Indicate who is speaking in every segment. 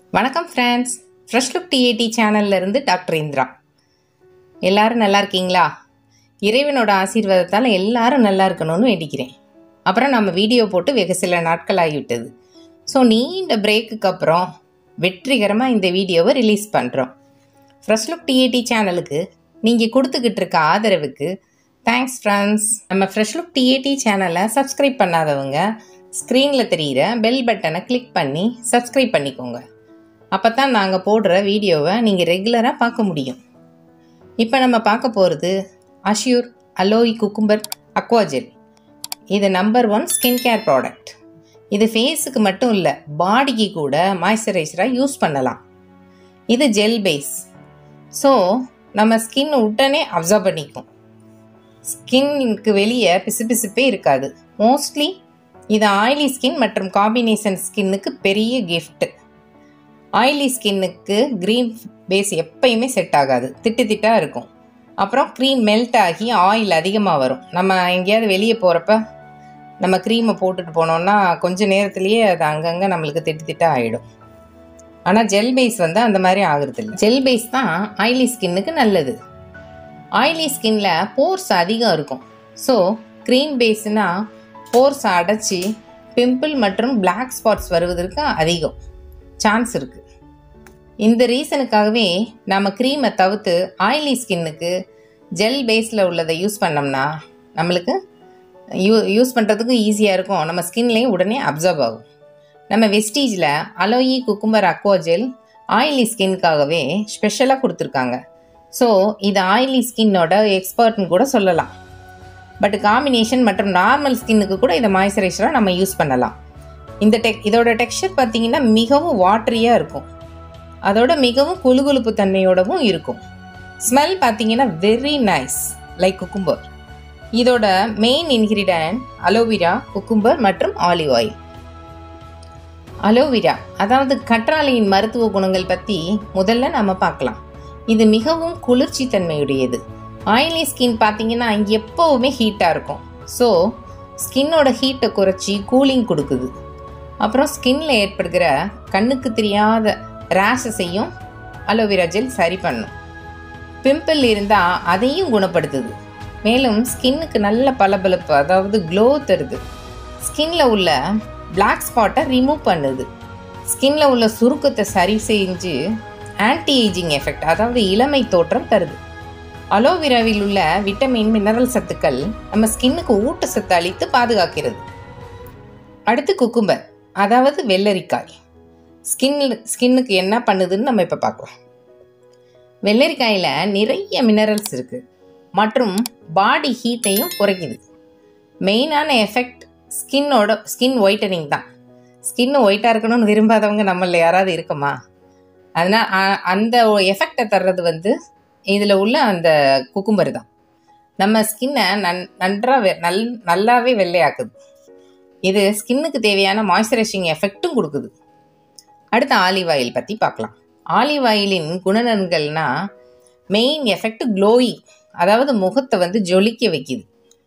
Speaker 1: வணக்கம் friends fresh look TAD சேனல்ல இருந்து டாக்டர் இந்திரா எல்லாரும் நல்லா இருக்கீங்களா இறைவனோட ஆசீர்வாதத்தால் எல்லாரும் நல்லா இருக்கணும்னு வேண்டிக்கிறேன் அப்புறம் நம்ம வீடியோ போட்டு வெகு சில நாட்கள் ஆகிவிட்டது ஸோ நீண்ட பிரேக்குக்கு அப்புறம் வெற்றிகரமாக இந்த வீடியோவை ரிலீஸ் பண்ணுறோம் ஃப்ரெஷ் லுக் டிஏடி சேனலுக்கு நீங்கள் கொடுத்துக்கிட்டு இருக்க ஆதரவுக்கு தேங்க்ஸ் ஃப்ரெண்ட்ஸ் நம்ம ஃப்ரெஷ் லுக் டிஏடி சேனலை சப்ஸ்கிரைப் பண்ணாதவங்க ஸ்க்ரீனில் தெரிகிற பெல் பட்டனை கிளிக் பண்ணி சப்ஸ்கிரைப் பண்ணிக்கோங்க அப்போ தான் நாங்கள் போடுற வீடியோவை நீங்கள் ரெகுலராக பார்க்க முடியும் இப்போ நம்ம பார்க்க போகிறது அஷ்யூர் அலோய் குக்கும்பர் அக்வாஜெல் இது number one skin care product இது ஃபேஸுக்கு மட்டும் இல்லை பாடிக்கு கூட மாய்ஸ்சரைசராக யூஸ் பண்ணலாம் இது ஜெல் பேஸ் ஸோ நம்ம ஸ்கின் உடனே அப்சர்வ் பண்ணிக்கும் ஸ்கின்னுக்கு வெளியே பிசுபிசுப்பே இருக்காது மோஸ்ட்லி இது ஆயிலி ஸ்கின் மற்றும் காம்பினேஷன் ஸ்கின்னுக்கு பெரிய கிஃப்ட் ஆயிலி ஸ்கின்னுக்கு க்ரீம் பேஸ் எப்பயுமே செட் ஆகாது திட்டு திட்டாக இருக்கும் அப்புறம் க்ரீம் மெல்ட் ஆகி ஆயில் அதிகமாக வரும் நம்ம எங்கேயாவது வெளியே போகிறப்ப நம்ம க்ரீமை போட்டுட்டு போனோம்னா கொஞ்ச நேரத்துலேயே அது அங்கங்கே நம்மளுக்கு திட்டு திட்டாக ஆகிடும் ஆனால் ஜெல் பேஸ் வந்து அந்த மாதிரி ஆகுறது இல்லை ஜெல் பேஸ் தான் ஆயிலி ஸ்கின்னுக்கு நல்லது ஆயிலி ஸ்கின்ல போர்ஸ் அதிகம் இருக்கும் ஸோ க்ரீம் பேஸ்னால் போர்ஸ் அடைச்சி பிம்பிள் மற்றும் பிளாக் ஸ்பாட்ஸ் வருவதற்கு அதிகம் சான்ஸ் இருக்குது இந்த ரீசனுக்காகவே நம்ம க்ரீமை தவிர்த்து ஆயிலி ஸ்கின்னுக்கு ஜெல் பேஸில் உள்ளதை யூஸ் பண்ணோம்னா நம்மளுக்கு யூ யூஸ் பண்ணுறதுக்கும் ஈஸியாக இருக்கும் நம்ம ஸ்கின்லேயும் உடனே அப்சர்வ் ஆகும் நம்ம வெஸ்டீஜில் aloe cucumber aqua gel oily ஸ்கின்னுக்காகவே ஸ்பெஷலாக கொடுத்துருக்காங்க ஸோ இது ஆயிலி ஸ்கின்னோட எக்ஸ்பர்ட்னு கூட சொல்லலாம் பட் காம்பினேஷன் மற்றும் நார்மல் ஸ்கின்னுக்கு கூட இதை மாய்ஸ்சரைசராக நம்ம யூஸ் பண்ணலாம் இந்த டெக் இதோட டெக்ஸ்சர் பார்த்தீங்கன்னா மிகவும் வாட்டரியாக இருக்கும் அதோட மிகவும் குலுகுலுப்பு தன்மையோடவும் இருக்கும் ஸ்மெல் பார்த்தீங்கன்னா வெரி நைஸ் லைக் குக்கும்பர் இதோட மெயின் இன்கிரீடியன்ட் அலோவிரா குக்கும்பர் மற்றும் ஆலிவ் ஆயில் அலோவிரா அதாவது கற்றாழையின் மருத்துவ குணங்கள் பற்றி முதல்ல நம்ம பார்க்கலாம் இது மிகவும் குளிர்ச்சி தன்மையுடையது ஆயிலி ஸ்கின் பார்த்தீங்கன்னா எப்போவுமே ஹீட்டாக இருக்கும் ஸோ ஸ்கின்னோட ஹீட்டை குறைச்சி கூலிங் கொடுக்குது அப்புறம் ஸ்கின்ல ஏற்படுகிற கண்ணுக்கு தெரியாத ரேஷஸையும் அலோவேரா ஜெல் சரி பண்ணும் பிம்பிள் இருந்தால் அதையும் குணப்படுத்துது மேலும் ஸ்கின்னுக்கு நல்ல பளபளப்பு அதாவது க்ளோ தருது ஸ்கின்ல உள்ள பிளாக் ஸ்பாட்டை ரிமூவ் பண்ணுது ஸ்கின்ல உள்ள சுருக்கத்தை சரி செஞ்சு ஆன்டி ஏஜிங் எஃபெக்ட் அதாவது இளமை தோற்றம் தருது அலோவேராவில் உள்ள விட்டமின் மினரல் சத்துக்கள் நம்ம ஸ்கின்னுக்கு ஊட்டச்சத்து அளித்து பாதுகாக்கிறது அடுத்து குக்கும்பர் அதாவது வெள்ளரிக்காய் ஸ்கின் ஸ்கின்னுக்கு என்ன பண்ணுதுன்னு நம்ம இப்போ பார்க்கலாம் வெள்ளரிக்காயில் நிறைய மினரல்ஸ் இருக்குது மற்றும் பாடி ஹீட்டையும் குறைக்குது மெயினான எஃபெக்ட் ஸ்கின்னோட ஸ்கின் ஒயிட்டனிங் தான் ஸ்கின் ஒயிட்டாக இருக்கணும்னு விரும்பாதவங்க நம்மள யாராவது இருக்குமா அதனால் அந்த எஃபெக்டை தர்றது வந்து இதில் உள்ள அந்த குக்கும்பர் தான் நம்ம ஸ்கின்னை நன் நன்றாக நல் நல்லாவே வெள்ளையாக்குது இது ஸ்கின்னுக்கு தேவையான மாய்ஸ்சரைசிங் எஃபெக்ட்டும் கொடுக்குது அடுத்து ஆலிவ் ஆயில் பற்றி பார்க்கலாம் ஆலிவ் ஆயிலின் குணநலன்கள்னா மெயின் எஃபெக்ட் க்ளோயிங் அதாவது முகத்தை வந்து ஜொலிக்க வைக்குது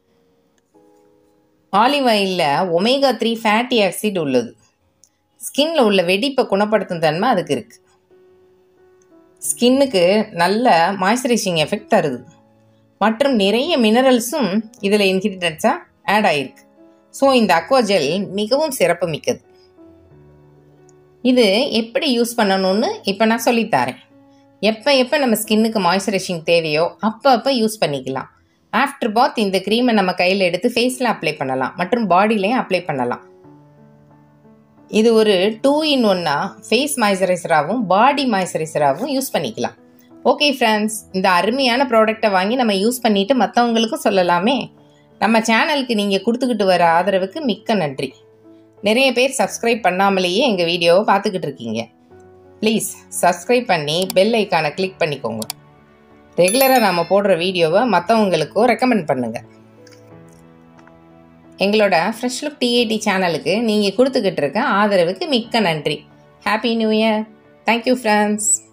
Speaker 1: ஆலிவ் ஆயிலில் ஒமேகா த்ரீ ஃபேட்டி ஆக்சிட் உள்ளது ஸ்கின்ல உள்ள வெடிப்பை குணப்படுத்தும் தன்மை அதுக்கு இருக்கு ஸ்கின்னுக்கு நல்ல மாய்ஸ்சரைசிங் எஃபெக்ட் தருது மற்றும் நிறைய மினரல்ஸும் இதில் இன்கிரீடியன்ஸாக ஆட் ஆயிருக்கு ஸோ இந்த அக்வாஜெல் மிகவும் சிறப்பு மிக்கது இது எப்படி யூஸ் பண்ணணும்னு இப்போ நான் சொல்லித்தரேன் எப்போ எப்போ நம்ம ஸ்கின்னுக்கு மாய்ஸ்சரைசிங் தேவையோ அப்போ அப்போ யூஸ் பண்ணிக்கலாம் ஆஃப்டர் பாத் இந்த க்ரீமை நம்ம கையில் எடுத்து ஃபேஸில் அப்ளை பண்ணலாம் மற்றும் பாடிலையும் அப்ளை பண்ணலாம் இது ஒரு டூ இன் ஒன்னா ஃபேஸ் மாய்ஸ்சரைசராகவும் பாடி மாய்ஸ்சரைசராகவும் யூஸ் பண்ணிக்கலாம் ஓகே ஃப்ரெண்ட்ஸ் இந்த அருமையான ப்ராடக்டை வாங்கி நம்ம யூஸ் பண்ணிவிட்டு மற்றவங்களுக்கும் சொல்லலாமே நம்ம சேனலுக்கு நீங்கள் கொடுத்துக்கிட்டு வர ஆதரவுக்கு மிக்க நன்றி நிறைய பேர் சப்ஸ்கிரைப் பண்ணாமலேயே எங்கள் வீடியோவை பார்த்துக்கிட்டு இருக்கீங்க ப்ளீஸ் சப்ஸ்கிரைப் பண்ணி பெல் ஐக்கானை கிளிக் பண்ணிக்கோங்க ரெகுலராக நம்ம போடுற வீடியோவை மற்றவங்களுக்கும் ரெக்கமெண்ட் பண்ணுங்கள் எங்களோட ஃப்ரெஷ் லுக் டிஏடி சேனலுக்கு நீங்கள் கொடுத்துக்கிட்டு இருக்க ஆதரவுக்கு மிக்க நன்றி happy new year thank you friends